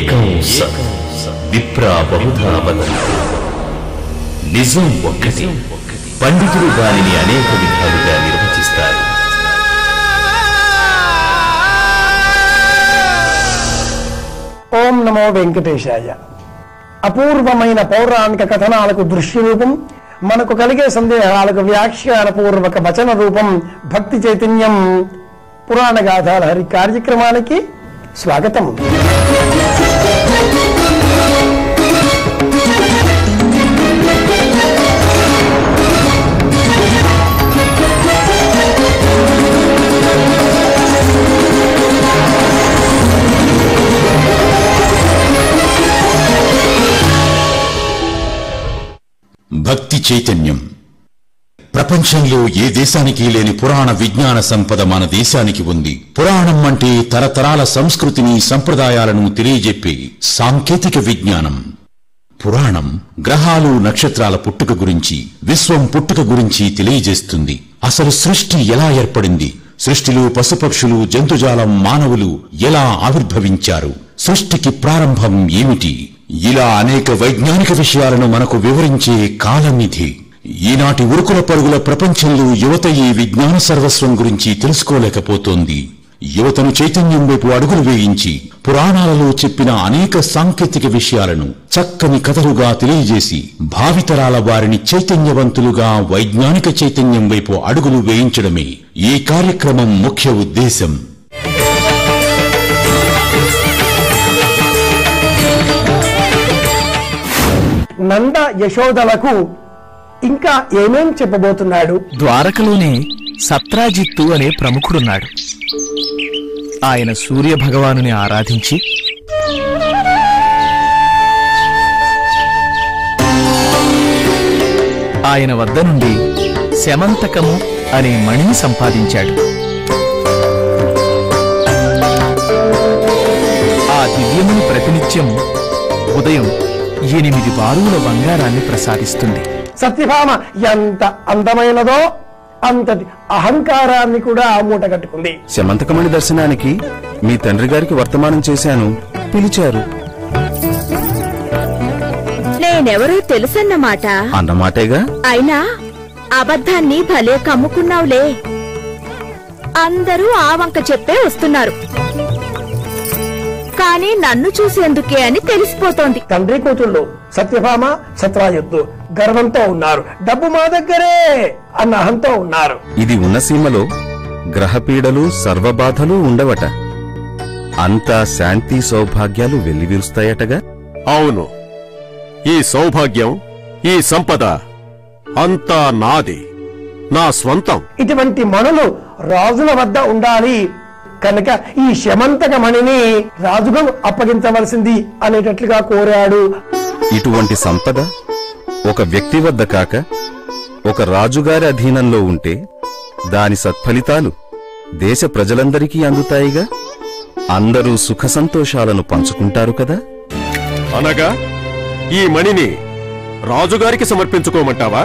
ఏకం సత్ విప్రా బహుధా వదంతి నిజం ఒక్కటి పండితులు దానిని అనేక విధాలుగా నిర్వచిస్తారు ఓం నమో వెంకటేశాయ అపూర్వమైన పౌరాణిక కథనాలకు దృశ్య రూపం మనకు కలిగే సందేహాలకు వ్యాఖ్యాన పూర్వక వచన రూపం భక్తి చైతన్యం పురాణ గాథాల హరి కార్యక్రమానికి స్వాగతం భక్తి చైతన్యం ప్రపంచంలో ఏ దేశానికి లేని పురాణ విజ్ఞాన సంపద మన దేశానికి ఉంది పురాణం అంటే తరతరాల సంస్కృతిని సంప్రదాయాలను తెలియజెప్పే సాంకేతిక విజ్ఞానం పురాణం గ్రహాలు నక్షత్రాల పుట్టుక గురించి విశ్వం పుట్టుక గురించి తెలియజేస్తుంది అసలు సృష్టి ఎలా ఏర్పడింది సృష్టిలో పశుపక్షులు జంతుజాలం మానవులు ఎలా ఆవిర్భవించారు సృష్టికి ప్రారంభం ఏమిటి ఇలా అనేక వైజ్ఞానిక విషయాలను మనకు వివరించే కాలనిధి ఈనాటి ఉరుకుల పరుగుల ప్రపంచంలో యువత ఈ విజ్ఞాన సర్వస్వం గురించి తెలుసుకోలేకపోతోంది యువతను చైతన్యం వైపు అడుగులు వేయించి పురాణాలలో చెప్పిన అనేక సాంకేతిక విషయాలను చక్కని కథలుగా తెలియజేసి భావితరాల వారిని చైతన్యవంతులుగా వైజ్ఞానిక చైతన్యం వైపు అడుగులు వేయించడమే ఈ కార్యక్రమం ముఖ్య ఉద్దేశం నంద యశోదలకు ఇంకా ఏమేం చెప్పబోతున్నాడు ద్వారకలోనే సత్రాజిత్తు అనే ప్రముఖుడున్నాడు ఆయన సూర్య భగవానుని ఆరాధించి ఆయన వద్ద నుండి శమంతకము అనే మణిని సంపాదించాడు ఆ దివ్యముని ప్రతినిత్యం ఉదయం ఎనిమిది బారువుల బంగారాన్ని ప్రసాదిస్తుంది సత్యభామ ఎంత అందమైనదో అంతటి అహంకారాన్ని కూడా మూటగట్టుకుంది శమంతకమణి దర్శనానికి మీ తండ్రి గారికి వర్తమానం చేశాను పిలిచారు నేనెవరో తెలుసన్నమాట అన్నమాటేగా అయినా అబద్ధాన్ని భలే కమ్ముకున్నావులే అందరూ ఆ వంక చెప్పే వస్తున్నారు కానీ నన్ను చూసేందుకే అని తెలిసిపోతోంది తండ్రి కూతుళ్ళు సత్యభామ సత్రాయుత్తు గర్వంతో ఉన్నారు డబ్బు మా దగ్గరే అన్న అహంతో ఉన్నారు ఇది ఉన్న సీమలో గ్రహపీడలు సర్వబాధలు ఉండవట అంతా శాంతి సౌభాగ్యాలు వెల్లివిరుస్తాయటగా అవును ఈ సౌభాగ్యం ఈ సంపద అంతా నాది నా స్వంతం ఇటువంటి మణులు రాజుల వద్ద ఉండాలి కనుక ఈ శమంతక మణిని రాజుగా అప్పగించవలసింది అనేటట్లుగా కోరాడు ఇటువంటి సంపద ఒక వ్యక్తి వద్ద కాక ఒక రాజుగారి అధీనంలో ఉంటే దాని సత్ఫలితాలు దేశ ప్రజలందరికీ అందుతాయిగా అందరూ సుఖ సంతోషాలను పంచుకుంటారు కదా అనగా ఈ మణిని రాజుగారికి సమర్పించుకోమంటావా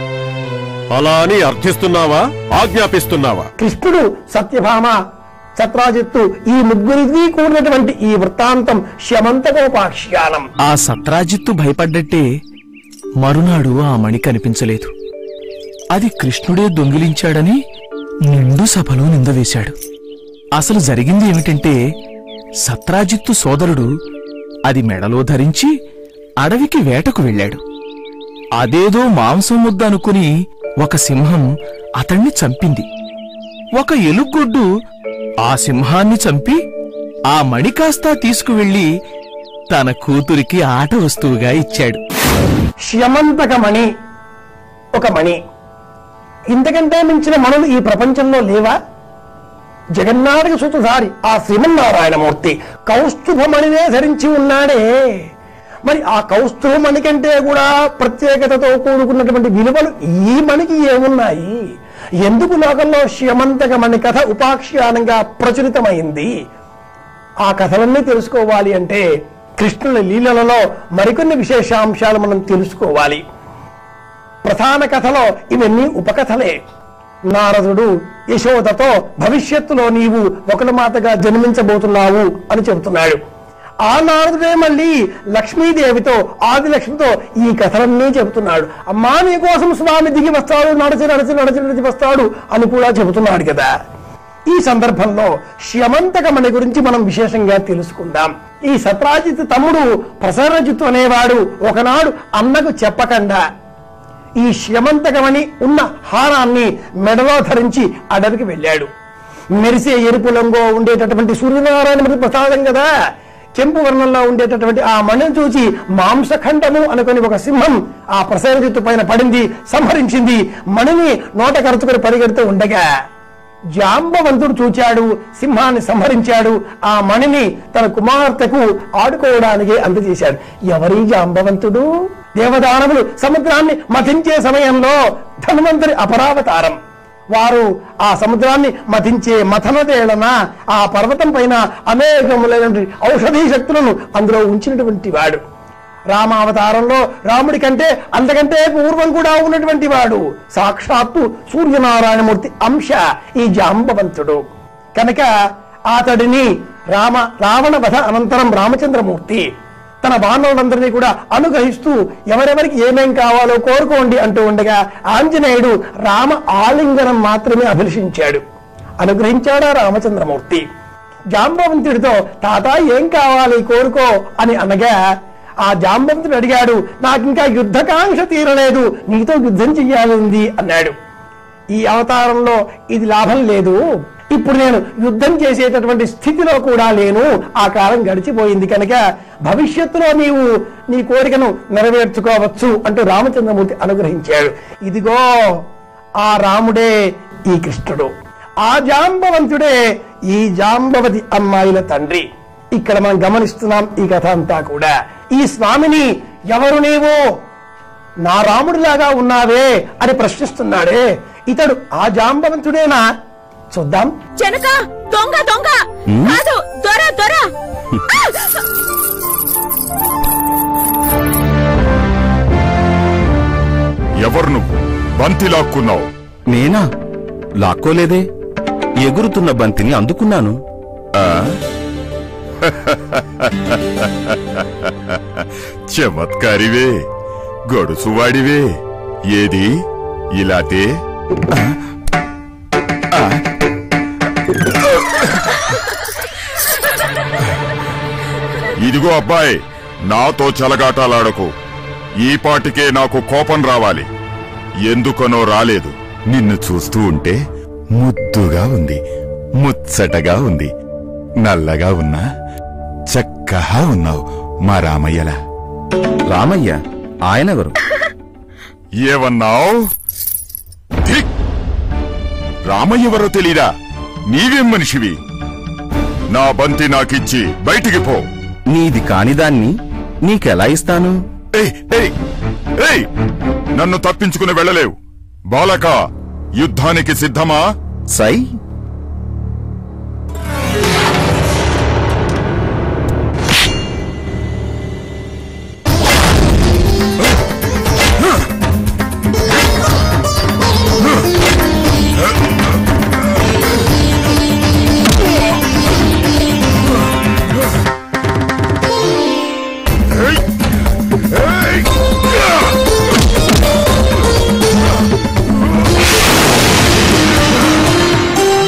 అలా అని అర్థిస్తున్నావా ఆజ్ఞాపిస్తున్నావా కృష్ణుడు సత్యభామ సత్రాజిత్తు ఈ ముగ్గురిది కూడినటువంటి ఈ వృత్తాంతం శమంతకోపాఖ్యానం ఆ సత్రాజిత్తు భయపడ్డట్టే మరునాడు ఆ మణి కనిపించలేదు అది కృష్ణుడే దొంగిలించాడని నిండు సభలో నిందవేశాడు అసలు జరిగింది ఏమిటంటే సత్రాజిత్తు సోదరుడు అది మెడలో ధరించి అడవికి వేటకు వెళ్ళాడు అదేదో మాంసం ముద్ద అనుకుని ఒక సింహం అతణ్ణి చంపింది ఒక ఎలుగొడ్డు ఆ సింహాన్ని చంపి ఆ మణి కాస్తా తీసుకువెళ్లి తన కూతురికి ఆట వస్తువుగా ఇచ్చాడు శమంతక మణి ఒక మణి ఇంతకంటే మించిన మణులు ఈ ప్రపంచంలో లేవా జగన్నాథక సుతధారి ఆ శ్రీమన్నారాయణమూర్తి కౌస్తుభమణినే ధరించి ఉన్నాడే మరి ఆ కౌస్తుభమణి కంటే కూడా ప్రత్యేకతతో కూడుకున్నటువంటి విలువలు ఈ మణికి ఏమున్నాయి ఎందుకు లోకంలో శ్యమంతక మణి కథ ఉపాఖ్యానంగా ప్రచురితమైంది ఆ కథలన్నీ తెలుసుకోవాలి అంటే కృష్ణుని లీలలలో మరికొన్ని విశేషాంశాలు మనం తెలుసుకోవాలి ప్రధాన కథలో ఇవన్నీ ఉపకథలే నారదుడు యశోదతో భవిష్యత్తులో నీవు ఒకటి మాతగా జన్మించబోతున్నావు అని చెబుతున్నాడు ఆ నారదుడే మళ్ళీ లక్ష్మీదేవితో ఆదిలక్ష్మితో ఈ కథలన్నీ చెబుతున్నాడు అమ్మా నీ కోసం స్వామి దిగి వస్తాడు నడిచి నడిచి నడిచి నడిచి వస్తాడు అని కూడా చెబుతున్నాడు కదా ఈ సందర్భంలో శ్యమంతకమణి గురించి మనం విశేషంగా తెలుసుకుందాం ఈ సత్రాజిత్ తమ్ముడు ప్రసరజిత్తు అనేవాడు ఒకనాడు అన్నకు చెప్పకుండా ఈ శ్యమంతకమని ఉన్న హారాన్ని మెడలో ధరించి అడవికి వెళ్ళాడు మెరిసే ఎరుపు రంగు ఉండేటటువంటి సూర్యనారాయణ మృతి ప్రసాదం కదా చెంపు వర్ణంలో ఉండేటటువంటి ఆ మణిని చూసి మాంసఖండము అనుకుని ఒక సింహం ఆ ప్రసరజిత్తు పైన పడింది సంహరించింది మణిని నోట కరుచుకొని పరిగెడుతూ ఉండగా జాంబవంతుడు చూచాడు సింహాన్ని సంహరించాడు ఆ మణిని తన కుమార్తెకు ఆడుకోవడానికి అందజేశాడు ఎవరి జాంబవంతుడు దేవదానవులు సముద్రాన్ని మథించే సమయంలో ధన్వంతరి అపరావతారం వారు ఆ సముద్రాన్ని మథించే మథనదేళన ఆ పర్వతం పైన అనేకములైనటువంటి ఔషధీ శక్తులను అందులో ఉంచినటువంటి వాడు రామావతారంలో రాముడి కంటే అంతకంటే పూర్వం కూడా ఉన్నటువంటి వాడు సాక్షాత్తు సూర్యనారాయణమూర్తి అంశ ఈ జాంబవంతుడు కనుక అతడిని రామ రావణ వధ అనంతరం రామచంద్రమూర్తి తన బాంధవులందరినీ కూడా అనుగ్రహిస్తూ ఎవరెవరికి ఏమేం కావాలో కోరుకోండి అంటూ ఉండగా ఆంజనేయుడు రామ ఆలింగనం మాత్రమే అభిలషించాడు అనుగ్రహించాడా రామచంద్రమూర్తి జాంబవంతుడితో తాత ఏం కావాలి కోరుకో అని అనగా ఆ జాంబవంతుడు అడిగాడు నాకింకా యుద్ధకాంక్ష తీరలేదు నీతో యుద్ధం చెయ్యాలి ఉంది అన్నాడు ఈ అవతారంలో ఇది లాభం లేదు ఇప్పుడు నేను యుద్ధం చేసేటటువంటి స్థితిలో కూడా లేను ఆ కాలం గడిచిపోయింది కనుక భవిష్యత్తులో నీవు నీ కోరికను నెరవేర్చుకోవచ్చు అంటూ రామచంద్రమూర్తి అనుగ్రహించాడు ఇదిగో ఆ రాముడే ఈ కృష్ణుడు ఆ జాంబవంతుడే ఈ జాంబవతి అమ్మాయిల తండ్రి ఇక్కడ మనం గమనిస్తున్నాం ఈ కథ అంతా కూడా ఈ స్వామిని ఎవరు నీవు నా రాముడిలాగా ఉన్నావే అని ప్రశ్నిస్తున్నాడే ఇతడు ఆ జాంబవంతుడేనా చూద్దాం జనక దొంగ దొంగ కాదు దొర దొర ఆ! ఎవరు నువ్వు బంతి లాక్కున్నావు నేనా లాక్కోలేదే ఎగురుతున్న బంతిని అందుకున్నాను చమత్కారివే గడుసువాడివే ఏది ఇలాతే ఇదిగో అబ్బాయి నాతో చలగాటాలాడకు ఈ పాటికే నాకు కోపం రావాలి ఎందుకనో రాలేదు నిన్ను చూస్తూ ఉంటే ముద్దుగా ఉంది ముచ్చటగా ఉంది నల్లగా ఉన్నా చక్కగా ఉన్నావు మా రామయ్యలా రామయ్య ఆయనెవరు ఏమన్నావు ధిక్! రామయ్యెవరో తెలీదా నీవేం మనిషివి నా బంతి నాకిచ్చి బయటికి పో నీది కానిదాన్ని నీకెలా ఇస్తాను ఏయ్, ఏయ్, ఏయ్! నన్ను తప్పించుకుని వెళ్ళలేవు బాలక యుద్ధానికి సిద్ధమా సై ఏయ్!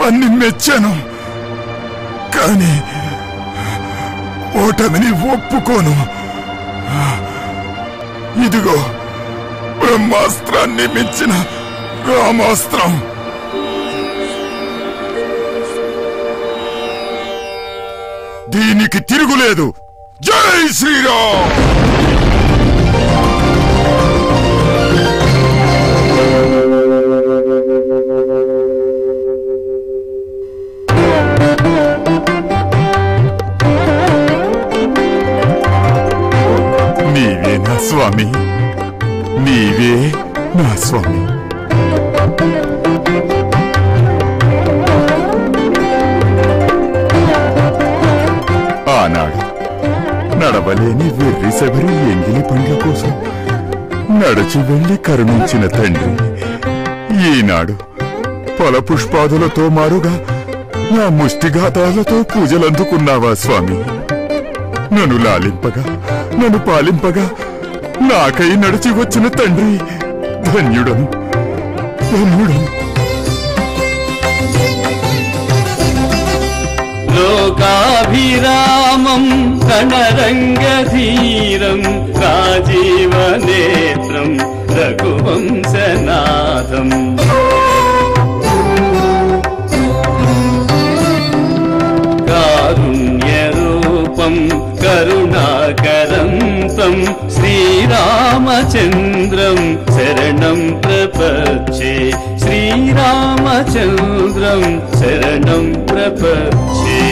అస్త్రాన్ని మెచ్చాను కానీ ఓటమిని ఒప్పుకోను ఇదిగో బ్రహ్మాస్త్రాన్ని మించిన రామాస్త్రం దీనికి తిరుగులేదు జై శ్రీరామ్ నీవే నా స్వామి నీవే నా స్వామి ఆనాడు నడవలేని వెర్రి శబరి ఎంగిలి పండ్ల కోసం నడచి వెళ్లి కరుణించిన తండ్రి ఈనాడు ఫల పుష్పాదులతో మారుగా నా ముష్టిఘాతాలతో పూజలందుకున్నావా స్వామి నన్ను లాలింపగా నన్ను పాలింపగా నాకై నడిచి వచ్చిన తండ్రి ధన్యుడను ధన్యుడను లోకాభిరామం రణరంగధీరం రాజీవనేత్రం రఘువంశనాథం కారుణ్యరూపం కరుణాకరం తం శ్రీరామచంద్రం శరణం ప్రపచ్చే శ్రీరామచంద్రం శరణం ప్రపచ్చే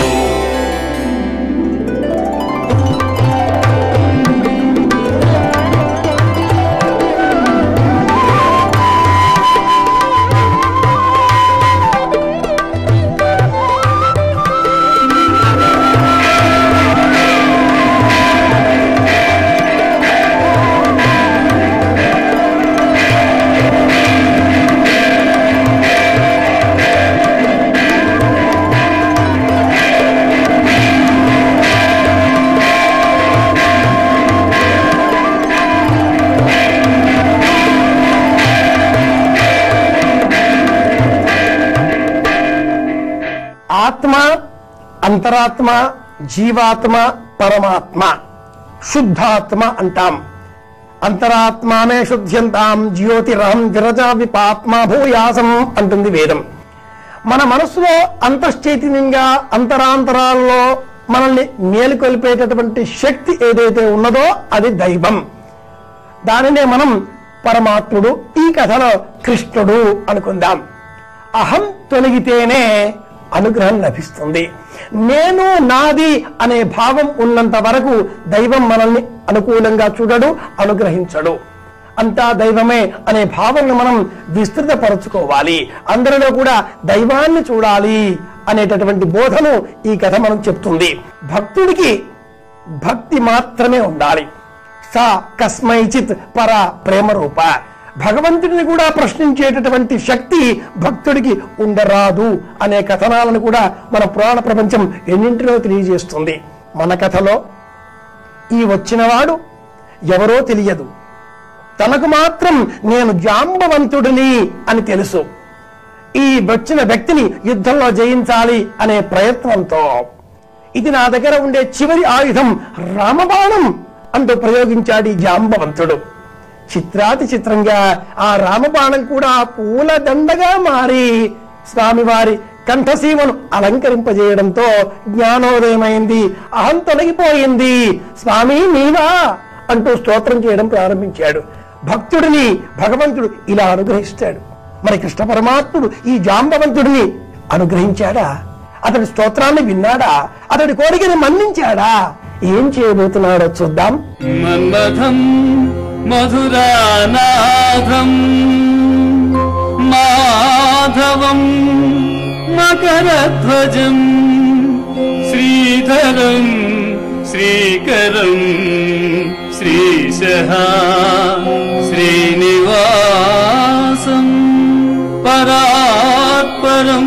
ఆత్మ అంతరాత్మ జీవాత్మ పరమాత్మ శుద్ధాత్మ అంటాం అంతరాత్మానే శుద్ధ్యంతాం జ్యోతిరహం విరజా విపాత్మ భూయాసం అంటుంది వేదం మన మనస్సులో అంతశ్చైతన్యంగా అంతరాంతరాల్లో మనల్ని మేలుకొల్పేటటువంటి శక్తి ఏదైతే ఉన్నదో అది దైవం దానినే మనం పరమాత్ముడు ఈ కథలో కృష్ణుడు అనుకుందాం అహం తొలగితేనే అనుగ్రహం లభిస్తుంది నేను నాది అనే భావం ఉన్నంత వరకు దైవం మనల్ని అనుకూలంగా చూడడు అనుగ్రహించడు అంతా దైవమే అనే భావనను మనం విస్తృతపరచుకోవాలి అందరిలో కూడా దైవాన్ని చూడాలి అనేటటువంటి బోధను ఈ కథ మనం చెప్తుంది భక్తుడికి భక్తి మాత్రమే ఉండాలి సా కస్మైచిత్ పర ప్రేమ రూప భగవంతుడిని కూడా ప్రశ్నించేటటువంటి శక్తి భక్తుడికి ఉండరాదు అనే కథనాలను కూడా మన పురాణ ప్రపంచం ఎన్నింటిలో తెలియజేస్తుంది మన కథలో ఈ వచ్చినవాడు ఎవరో తెలియదు తనకు మాత్రం నేను జాంబవంతుడిని అని తెలుసు ఈ వచ్చిన వ్యక్తిని యుద్ధంలో జయించాలి అనే ప్రయత్నంతో ఇది నా దగ్గర ఉండే చివరి ఆయుధం రామబాణం అంటూ ప్రయోగించాడు ఈ జాంబవంతుడు చిత్రాతి చిత్రంగా ఆ రామబాణం కూడా పూల దండగా మారి స్వామివారి కంఠసీమను అలంకరింపజేయడంతో జ్ఞానోదయమైంది అహం తొలగిపోయింది స్వామి నీవా అంటూ స్తోత్రం చేయడం ప్రారంభించాడు భక్తుడిని భగవంతుడు ఇలా అనుగ్రహిస్తాడు మరి కృష్ణ పరమాత్ముడు ఈ జాంబవంతుడిని అనుగ్రహించాడా అతడి స్తోత్రాన్ని విన్నాడా అతడి కోరికని మన్నించాడా ఏం చేయబోతున్నాడో చూద్దాం మన్మథం మధురానాథం మాధవం మకరధ్వజం శ్రీధరం శ్రీకరం శ్రీశः శ్రీనివాసం పరాత్పరం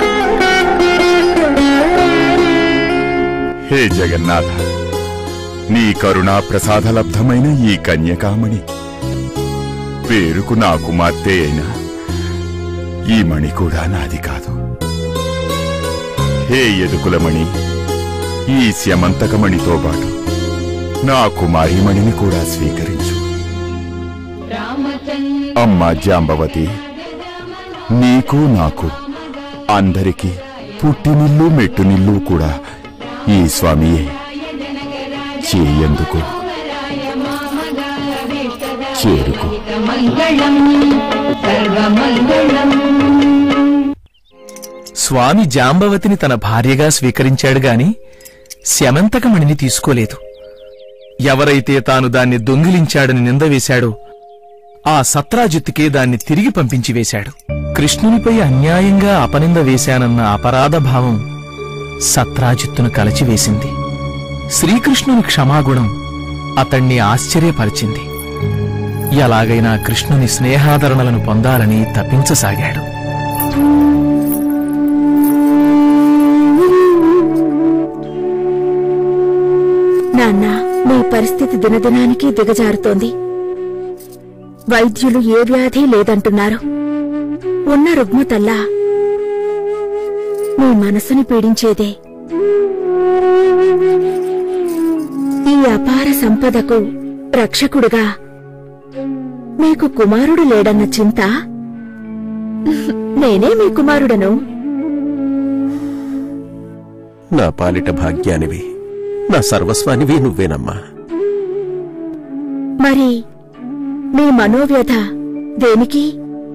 హే జగన్నాథ నీ కరుణా ప్రసాదలబ్ధమైన ఈ కన్యకామణి పేరుకు నా కుమార్తె అయినా ఈ మణి కూడా నాది కాదు హే ఎదుకులమణి ఈ స్యమంతకమణితో పాటు నా కుమారి మణిని కూడా స్వీకరించు అమ్మా జాంబవతి నీకు నాకు అందరికీ పుట్టినిల్లు మెట్టునిల్లు కూడా ఈ స్వామియే చేయందుకు చేరుకో స్వామి జాంబవతిని తన భార్యగా స్వీకరించాడు గాని శమంతకమణిని తీసుకోలేదు ఎవరైతే తాను దాన్ని దొంగిలించాడని నింద వేశాడో ఆ సత్రాజిత్తుకే దాన్ని తిరిగి పంపించి వేశాడు కృష్ణునిపై అన్యాయంగా అపనింద వేశానన్న అపరాధ భావం సత్రాజిత్తును కలచివేసింది శ్రీకృష్ణుని క్షమాగుణం అతణ్ణి ఆశ్చర్యపరిచింది ఎలాగైనా కృష్ణుని స్నేహాదరణలను పొందాలని తప్పించసాగాడు నాన్న మీ పరిస్థితి దినదినానికి దిగజారుతోంది వైద్యులు ఏ వ్యాధి లేదంటున్నారు ఉన్న రుగ్మతల్లా మీ మనసుని పీడించేదే ఈ అపార సంపదకు రక్షకుడుగా మీకు కుమారుడు లేడన్న చింత నేనే మీ కుమారుడను నా పాలిట భాగ్యానివి నా సర్వస్వానివి నువ్వేనమ్మా మరి మీ మనోవ్యధ దేనికి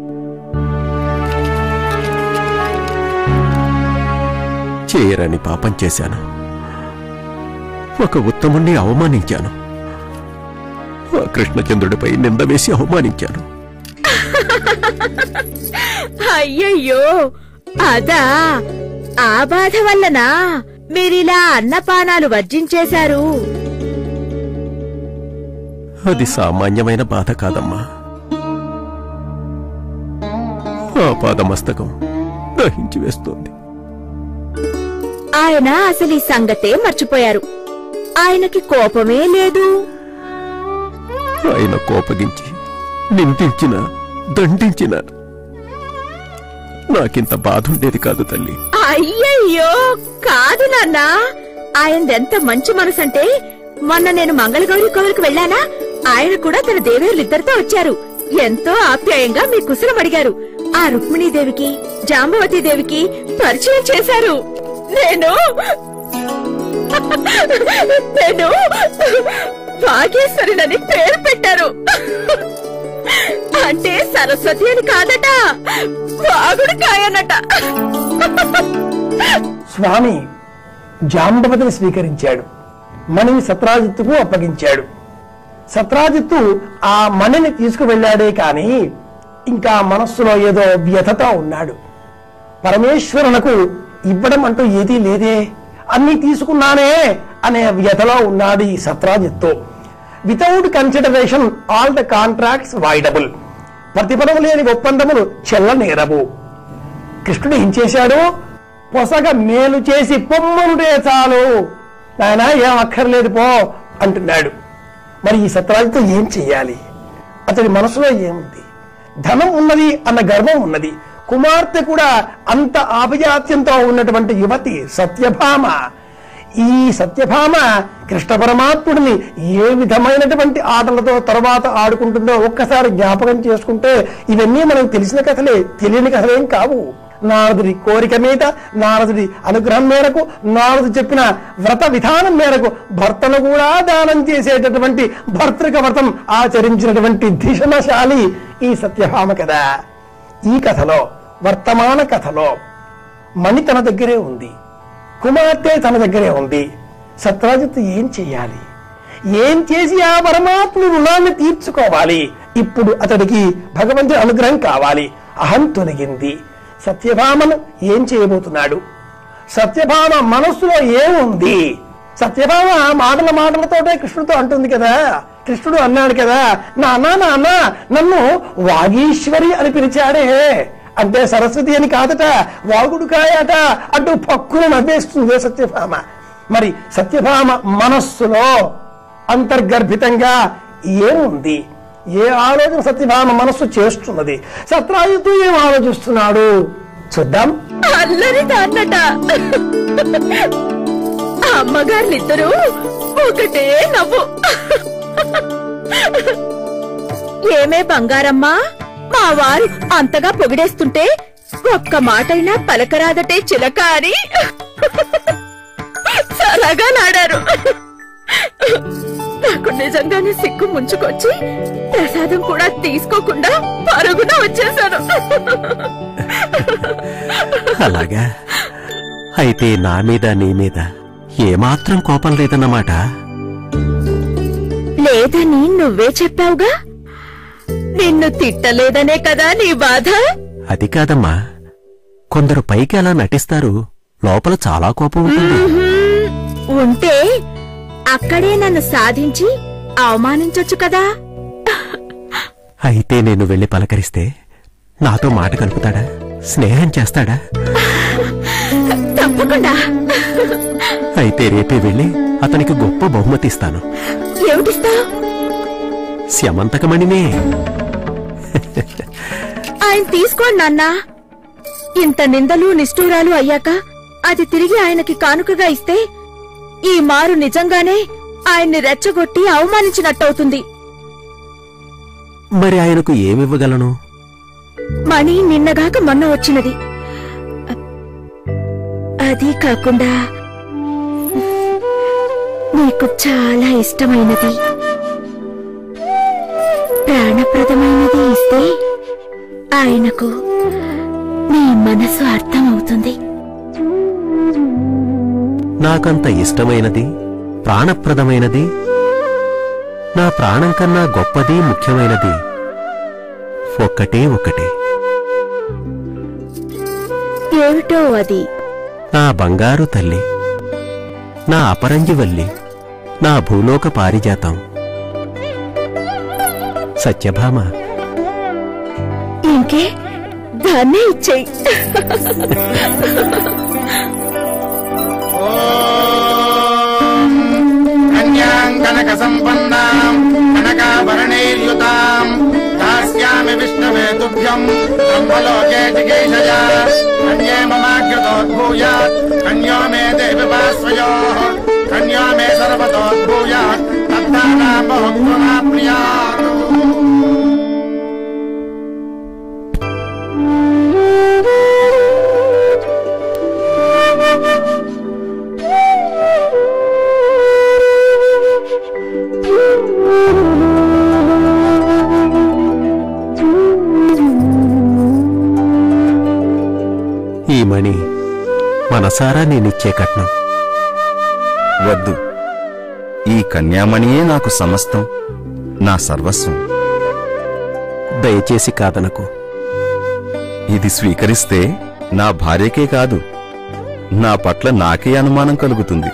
చేయరని పాపం చేశాను ఒక ఉత్తముణ్ణి అవమానించాను ఆ కృష్ణచంద్రుడిపై నింద వేసి అవమానించాను అయ్యయ్యో అదా ఆ బాధ వల్లనా మీరిలా అన్నపానాలు వర్జించేశారు అది సామాన్యమైన బాధ కాదమ్మా ఆ పాదమస్తకం దహించి వేస్తోంది ఆయన అసలు ఈ సంగతే మర్చిపోయారు ఆయనకి కోపమే లేదు ఆయన కోపగించి నిందించిన దండించిన నాకింత బాధ ఉండేది కాదు తల్లి అయ్యయ్యో కాదు నాన్న ఆయనదెంత మంచి మనసంటే మొన్న నేను మంగళగౌరి కోవిలకు వెళ్ళానా ఆయన కూడా తన దేవేరులిద్దరితో వచ్చారు ఎంతో ఆప్యాయంగా మీ కుశలం అడిగారు ఆ రుక్మిణీదేవికి జాంబవతి దేవికి పరిచయం చేశారు నేను నేను భాగ్యేశ్వరినని పేరు పెట్టారు అంటే సరస్వతి అని కాదట వాగుడు కాయనట స్వామి జాంబవతిని స్వీకరించాడు మణిని సత్రాజిత్తుకు అప్పగించాడు సత్రాజిత్తు ఆ మణిని తీసుకువెళ్ళాడే కాని ఇంకా మనస్సులో ఏదో వ్యథతో ఉన్నాడు పరమేశ్వరునకు ఇవ్వడం అంటూ ఏదీ లేదే అన్ని తీసుకున్నానే అనే వ్యథలో ఉన్నాడు ఈ Satrajit without consideration all the contracts voidable ప్రతిఫలం లేని ఒప్పందములు చెల్లనేరవు కృష్ణుడు ఏం చేశాడు పొసగ మేలు చేసి పొమ్మనుడే చాలు నాయన ఏం అక్కర్లేదు పో అంటున్నాడు మరి ఈ సత్రాజితో ఏం చెయ్యాలి అతడి మనసులో ఏముంది ధనం ఉన్నది అన్న గర్వం ఉన్నది కుమార్తె కూడా అంత ఆభిజాత్యంతో ఉన్నటువంటి యువతి సత్యభామ ఈ సత్యభామ కృష్ణ పరమాత్ముడిని ఏ విధమైనటువంటి ఆటలతో తర్వాత ఆడుకుంటుందో ఒక్కసారి జ్ఞాపకం చేసుకుంటే ఇవన్నీ మనకు తెలిసిన కథలే తెలియని కథలేం కావు నారదుడి కోరిక మీద నారదుడి అనుగ్రహం మేరకు నారదు చెప్పిన వ్రత విధానం మేరకు భర్తను కూడా దానం చేసేటటువంటి భర్తృక వ్రతం ఆచరించినటువంటి ధిషణశాలి ఈ సత్యభామ కదా ఈ కథలో వర్తమాన కథలో మణి తన దగ్గరే ఉంది కుమార్తె తన దగ్గరే ఉంది సత్రాజిత్ ఏం చెయ్యాలి ఏం చేసి ఆ పరమాత్ముని రుణాన్ని తీర్చుకోవాలి ఇప్పుడు అతడికి భగవంతుడి అనుగ్రహం కావాలి అహం తొలగింది సత్యభామను ఏం చేయబోతున్నాడు సత్యభామ మనస్సులో ఏముంది సత్యభామ మాటల మాటలతోటే కృష్ణుడితో అంటుంది కదా కృష్ణుడు అన్నాడు కదా నాన్న నాన్న నన్ను వాగీశ్వరి అని పిలిచాడే అంటే సరస్వతి అని కాదట వాగుడు కాయట అంటూ పక్కున నవ్వేస్తుంది సత్యభామ మరి సత్యభామ మనస్సులో అంతర్గర్భితంగా ఏముంది ఏ ఆలోచన సత్యభామ మనస్సు చేస్తున్నది సత్రాజిత్తు ఏం ఆలోచిస్తున్నాడు చూద్దాం అల్లరి దాన్నట అమ్మగారులిద్దరూ ఒకటే నవ్వు ఏమే బంగారమ్మా మా వారు అంతగా పొగిడేస్తుంటే ఒక్క మాటైనా పలకరాదటే చిలక అని సరగా నాడారు నాకు నిజంగానే సిగ్గు ముంచుకొచ్చి ప్రసాదం కూడా తీసుకోకుండా పరుగున వచ్చేశాను అలాగా అయితే నా మీద నీ మీద ఏమాత్రం కోపం లేదన్నమాట లేదని నువ్వే చెప్పావుగా నిన్ను తిట్టలేదనే కదా నీ బాధ అది కాదమ్మా కొందరు పైకి అలా నటిస్తారు లోపల చాలా కోపం ఉంటుంది మ్మ్. ఉంటే అక్కడే నన్ను సాధించి అవమానించొచ్చు కదా అయితే నేను వెళ్లి పలకరిస్తే నాతో మాట కలుపుతాడా స్నేహం చేస్తాడా తప్పకుండా అయితే రేపే వెళ్ళి అతనికి గొప్ప బహుమతి ఇస్తాను ఏమిటిస్తావు శమంతకమణినే ఆయన తీసుకోండి నాన్న ఇంత నిందలు నిష్ఠూరాలు అయ్యాక అది తిరిగి ఆయనకి కానుకగా ఇస్తే ఈ మారు నిజంగానే ఆయన్ని రెచ్చగొట్టి అవమానించినట్టవుతుంది మరి ఆయనకు ఏమివ్వగలను మణి నిన్నగాక మొన్న వచ్చినది అది కాకుండా నీకు చాలా ఇష్టమైనది ప్రాణప్రదమైనది ఇస్తే ఆయనకు నీ మనసు అర్థమవుతుంది నాకంత ఇష్టమైనది ప్రాణప్రదమైనది నా ప్రాణం కన్నా గొప్పది ముఖ్యమైనది ఒక్కటే ఒక్కటే ఏమిటో అది నా బంగారు తల్లి నా అపరంజివల్లి నా భూలోక పారిజాతం సత్యభామ ఇంకే దాన్నే ఇచ్చేయి కన్యాం కనక సంపన్నాం కనకాభరణైర్యుతాం దాస్యామి విష్ణవే తుభ్యం బ్రహ్మలోకే జిగేషయా కన్యే మమాగ్యతోద్భూయాత్ కన్యో మే దేవి పాస్వయోః కన్యో మే సర్వతోద్భూయాత్ తద్దానాం బహుత్వమాప్నుయాత్ ఈ మణి మనసారా నేనిచ్చే కట్నం వద్దు ఈ కన్యామణియే నాకు సమస్తం నా సర్వస్వం దయచేసి కాదనకు ఇది స్వీకరిస్తే నా భార్యకే కాదు నా పట్ల నాకే అనుమానం కలుగుతుంది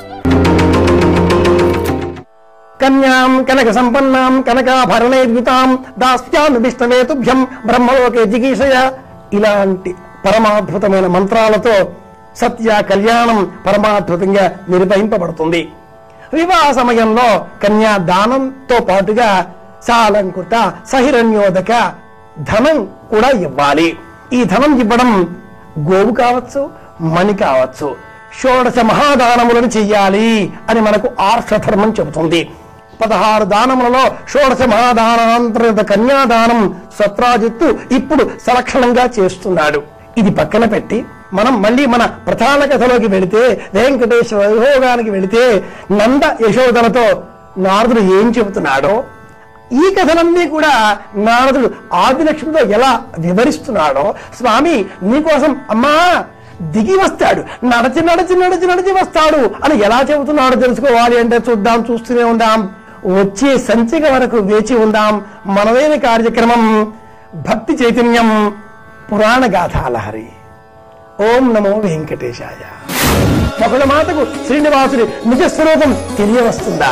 కన్యాం కనక సంపన్నాం కనకాభరణైర్యుతాం దాస్యామి విష్ణవే తుభ్యం బ్రహ్మలోకే జిగీషయ ఇలాంటి పరమాద్భుతమైన మంత్రాలతో సత్య కళ్యాణం పరమాద్భుతంగా నిర్వహింపబడుతుంది వివాహ సమయంలో కన్యా దానంతో పాటుగా సాలంకృత సహిరణ్యోదక ధనం కూడా ఇవ్వాలి ఈ ధనం ఇవ్వడం గోవు కావచ్చు మణి కావచ్చు షోడశ మహాదానములను చెయ్యాలి అని మనకు ఆర్షధర్మం చెబుతుంది పదహారు దానములలో షోడశ మహాదానాంతర్గత కన్యాదానం సత్రాజిత్తు ఇప్పుడు సలక్షణంగా చేస్తున్నాడు ఇది పక్కన పెట్టి మనం మళ్ళీ మన ప్రధాన కథలోకి వెళితే వెంకటేశ్వర వైభోగానికి వెళితే నంద యశోదలతో నారదుడు ఏం చెబుతున్నాడో ఈ కథలన్నీ కూడా నారదుడు ఆదిలక్ష్మితో ఎలా వివరిస్తున్నాడో స్వామి నీకోసం అమ్మా దిగి వస్తాడు నడచి నడచి నడచి నడిచి వస్తాడు అని ఎలా చెబుతున్నాడో తెలుసుకోవాలి అంటే చూద్దాం చూస్తూనే ఉందాం వచ్చే సంచిక వరకు వేచి ఉందాం మనదైన కార్యక్రమం భక్తి చైతన్యం పురాణ గాథాలహరి ఓం నమో వెంకటేశాయ ఒకళ్ళ మాటకు శ్రీనివాసుడి నిజ స్వరూపం తెలియవస్తుందా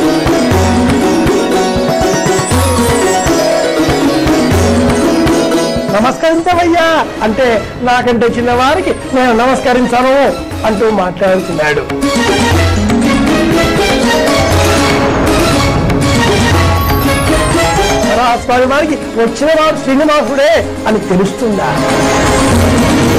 నమస్కరించవయ్యా అంటే నాకంటే చిన్నవారికి నేను నమస్కరించను అంటూ మాట్లాడుతున్నాడు స్వామి వారికి వచ్చిన వాడు శ్రీనివాసుడే అని తెలుస్తుందా